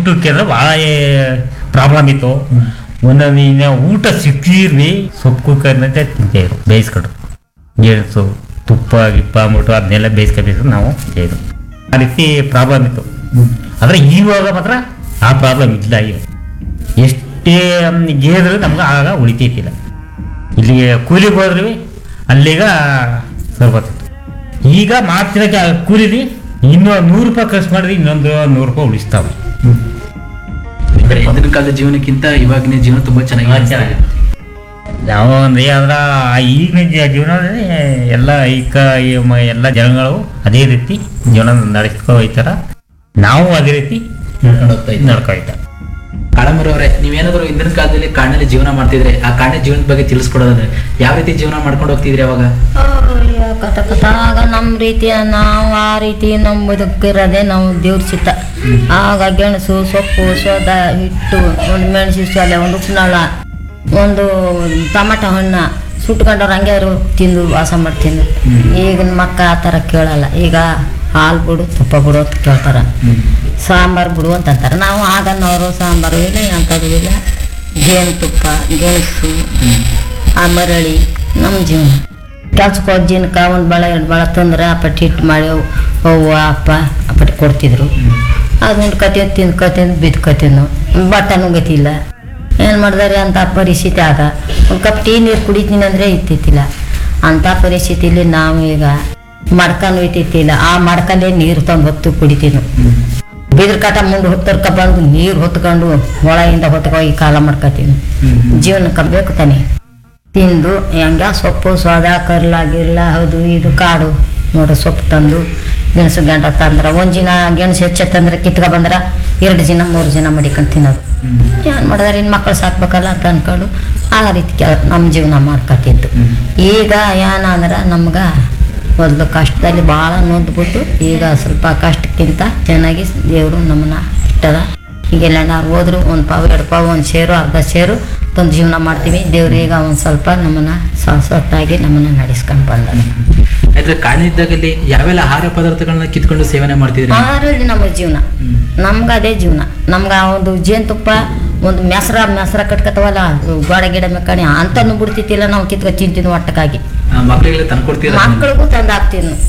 ಊಟಕ್ಕೆ ಅಂದ್ರೆ ಭಾಳ ಪ್ರಾಬ್ಲಮ್ ಇತ್ತು ಒಂದೊಂದು ಇನ್ನು ಊಟ ಸಿಕ್ಕಿರ್ವಿ ಸೊಪ್ಪು ಕುಕ್ಕರ್ನಂತೆ ತಿಂತಿದ್ರು ಬೇಯಿಸ್ಕೊಂಡು ಗೆಣಸು ತುಪ್ಪ ಗಿಪ್ಪ ಅಂದ್ಬಿಟ್ಟು ಅದನ್ನೆಲ್ಲ ಬೇಯಿಸ್ಕೊಬೇಕು ನಾವು ತಿಂತಿದ್ರು ಆ ರೀತಿ ಪ್ರಾಬ್ಲಮ್ ಇತ್ತು ಆದರೆ ಇವಾಗ ಮಾತ್ರ ಆ ಪ್ರಾಬ್ಲಮ್ ಇಲ್ಲ ಈಗ ಎಷ್ಟೇ ಗೇದ್ರೆ ನಮ್ಗೆ ಆಗ ಉಳಿತೈತಿಲ್ಲ ಇಲ್ಲಿ ಕೂಲಿಗೆ ಹೋದ್ರಿ ಅಲ್ಲಿಗ ಸರ್ಬತ್ತಿತ್ತು ಈಗ ಮಾಡ್ತಿರೋ ಕೆ- ಕೂಲಿಲಿ ಇನ್ನೂ ನೂರು ರೂಪಾಯಿ ಖರ್ಚು ಮಾಡಿದ್ರೆ ಇನ್ನೊಂದು ನೂರು ರೂಪಾಯಿ ಉಳಿಸ್ತಾವೆ ಅಂದ್ರೆ ಹಿಂದಿನ ಕಾಲದ ಜೀವನಕ್ಕಿಂತ ಇವಾಗಿನ ಜೀವನ ತುಂಬಾ ಚೆನ್ನಾಗಿ ನಾವು ಅಂದ್ರೆ ಅದ್ರ ಈಗಿನ ಜ- ಜೀವನದಲ್ಲಿ ಎಲ್ಲ ಐಕ ಈ ಮ- ಎಲ್ಲ ಜನಗಳು ಅದೇ ರೀತಿ ಜೀವನ ನಡೆಸ್ಕೊ ಹೋಯ್ತಾರ ನಾವು ಅದೇ ರೀತಿ ನಡ್ಕೊಂಡು ಹೋಗ್ತಾ ಇದ್ದೀವಿ ನಡ್ಕೊ ಹೋಯ್ತಾರ ಕಾಳಮರವ್ರೆ ನೀವೇನಾದ್ರು ಹಿಂದಿನ ಕಾಲದಲ್ಲಿ ಕಾಡಿನಲ್ಲಿ ಜೀವನ ಮಾಡ್ತಿದ್ರೆ ಆ ಕಾಡಿನ ಜೀವನದ ಬಗ್ಗೆ ತಿಳಿಸ್ಕೊಡೋದಂದ್ರೆ ಯಾವ ರೀತಿ ಜೀವನ ಮಾಡ್ಕೊಂಡು ಹೋಗ್ತಿದ್ರಿ ಅವಾಗ ಅಯ್ಯೋ, ಕಥ ಕಥ ಆಗ ನಮ್ಮ ರೀತಿಯ ನಾವು ಆ ರೀತಿ ನಮ್ಮ ಬದುಕಿರೋದೇ ನಾವು ದೇವ್ರ ಚಿತ್ತ ಆಗ ಗೆಣಸು ಸೊಪ್ಪು ಸೋದ ಹಿಟ್ಟು ಒಂದು ಮೆಣಸು ಸೊಲೆ ಒಂದು ಉಪ್ಪಿನಳ ಒಂದು ಟಮಾಟೊ ಹಣ್ಣು ಸುಟ್ಕೊಂಡವ್ರು ಹಂಗೆ ಅವರು ತಿಂದು ವಾಸ ಮಾಡಿ ತಿಂದು ಈಗಿನ ಮಕ್ಕ ಆ ಥರ ಕೇಳಲ್ಲ ಈಗ ಹಾಲು ಬಿಡು ತುಪ್ಪ ಬಿಡು ಅಂತ ಕೇಳ್ತಾರೆ ಸಾಂಬಾರು ಬಿಡು ಅಂತ ಅಂತಾರೆ ನಾವು ಆಗನ್ನವರು ಸಾಂಬಾರು ಇಲ್ಲ ಅಂಥದ್ದು ಇಲ್ಲ ಜೇನುತುಪ್ಪ ಗೆಣಸು ಆ ಮರಳಿ ನಮ್ಮ ಜೀವನ ಕೆಲ್ಸಕ್ಕೆ ಹೋದ ಜೀನಕ ಒಂದು ಬಳೆ ಎರಡು ಬಳೆ ತಂದ್ರೆ ಅಪ್ಪಟ್ಟು ಹಿಟ್ಟು ಮಾಡಿ ಅವ್- ಅವ್ವ ಅಪ್ಪ ಅಪ್ಪಟ್ಟು ಕೊಡ್ತಿದ್ರು ಅದು ಉಂಡ್ಕೊತೀನಿ ತಿಂದ್ಕೊತೀನಿ ಬಿದ್ಕೊತೀನಿ ಬಟ್ಟನೂ ಗತಿಲ್ಲ ಏನು ಮಾಡಿದಾರೆ ಅಂತ ಪರಿಸ್ಥಿತಿ ಆಗ ಒಂದು ಕಪ್ ಟೀ ನೀರು ಕುಡಿತೀನಿ ಅಂದರೆ ಇತ್ತಿತ್ತಿಲ್ಲ ಅಂಥ ಪರಿಸ್ಥಿತಿಲಿ ನಾವು ಈಗ ಮಡ್ಕೊಂಡು ಒಯ್ತಿತ್ತಿಲ್ಲ ಆ ಮಡ್ಕಲ್ಲೇ ನೀರು ತಂದು ಹೊತ್ತು ಕುಡಿತೀನಿ ಬಿದ್ರ ಕಾಟ ಮುಂದೆ ಹೊತ್ತರ್ಕ ಬಂದು ನೀರು ಹೊತ್ಕೊಂಡು ಒಳಗಿಂದ ಹೊತ್ಕೊಂಡು ಕಾಲ ಮಾಡ್ಕೊತೀನಿ ಜೀವನಕ್ಕೆ ಬೇಕು ತಾನೆ ತಿಂದು ಹೆಂಗ ಸೊಪ್ಪು ಸೋದ ಕರ್ಲ ಗಿರ್ಲ ಹೌದು ಇದು ಕಾಡು ನೋಡು ಸೊಪ್ಪು ತಂದು ಗೆಣಸು ಗಂಟ ತಂದ್ರೆ ಒಂದು ದಿನ ಗೆಣಸು ಹೆಚ್ಚ ತಂದ್ರೆ ಕಿತ್ಕೊ ಬಂದ್ರೆ ಎರಡು ದಿನ ಮೂರು ದಿನ ಮಡಿಕೊಂಡು ತಿನ್ನೋದು ಏನು ಮಾಡಿದಾರೆ ಇನ್ನು ಮಕ್ಕಳು ಸಾಕ್ಬೇಕಲ್ಲ ಅಂತ ಅನ್ಕೊಂಡು ಆ ರೀತಿ ಕೆಲ ನಮ್ಮ ಜೀವನ ಮಾಡ್ಕೊತಿದ್ದು ಈಗ ಏನಂದ್ರೆ ನಮ್ಗೆ ಮೊದಲು ಕಷ್ಟದಲ್ಲಿ ಭಾಳ ನೊಂದ್ಬಿಟ್ಟು ಈಗ ಸ್ವಲ್ಪ ಕಷ್ಟಕ್ಕಿಂತ ಚೆನ್ನಾಗಿ ದೇವರು ನಮ್ಮನ್ನ ಇಟ್ಟದ ಈಗೆಲ್ಲ ನಾವು ಹೋದ್ರು ಒಂದು ಪಾವು ಎರಡು ಪಾವು ಒಂದು ಸೇರು ಅರ್ಧ ಸೇರು ತಂದು ಜೀವನ ಮಾಡ್ತೀವಿ ದೇವ್ರು ಈಗ ಒಂದು ಸ್ವಲ್ಪ ನಮ್ಮನ್ನ ಶಾಶ್ವತಾಗಿ ನಮ್ಮನ್ನ ನಡೆಸ್ಕೊಂಡು ಬಂದ ಆದ್ರೆ ಕಾಡಿನಿದ್ದಾಗಲ್ಲಿ ಯಾವೆಲ್ಲ ಆಹಾರ ಪದಾರ್ಥಗಳನ್ನ ಕಿತ್ಕೊಂಡು ಸೇವನೆ ಮಾಡ್ತಿದ್ರಿ ಆರಲ್ಲಿ ನಮ್ಮ ಜೀವನ ನಮ್ಗೆ ಅದೇ ಜೀವನ ನಮ್ಗೆ ಆ ಒಂದು ಜೇನುತುಪ್ಪ ಒಂದು ಮೆಸರ ಮೆಸರ ಕಟ್ಕತ್ತವಲ್ಲ ಗೋಡೆ ಗಿಡ ಮೆಕ್ಕಣಿ ಅಂತನೂ ಬಿಡ್ತಿತ್ತಿಲ್ಲ ನಾವು ಕಿತ್ಕೊ ತಿಂತಿದ್ವಿ ಒಟ್ಟಕ್ಕಾಗಿ ಮಕ್ಕಳಿಗೆಲ್ಲ ತಂದ್ಕೊಡ್ತೀರಾ ಮಕ್ಕಳಿಗೂ ತಂದು ಹಾಕ್ತೀವಿ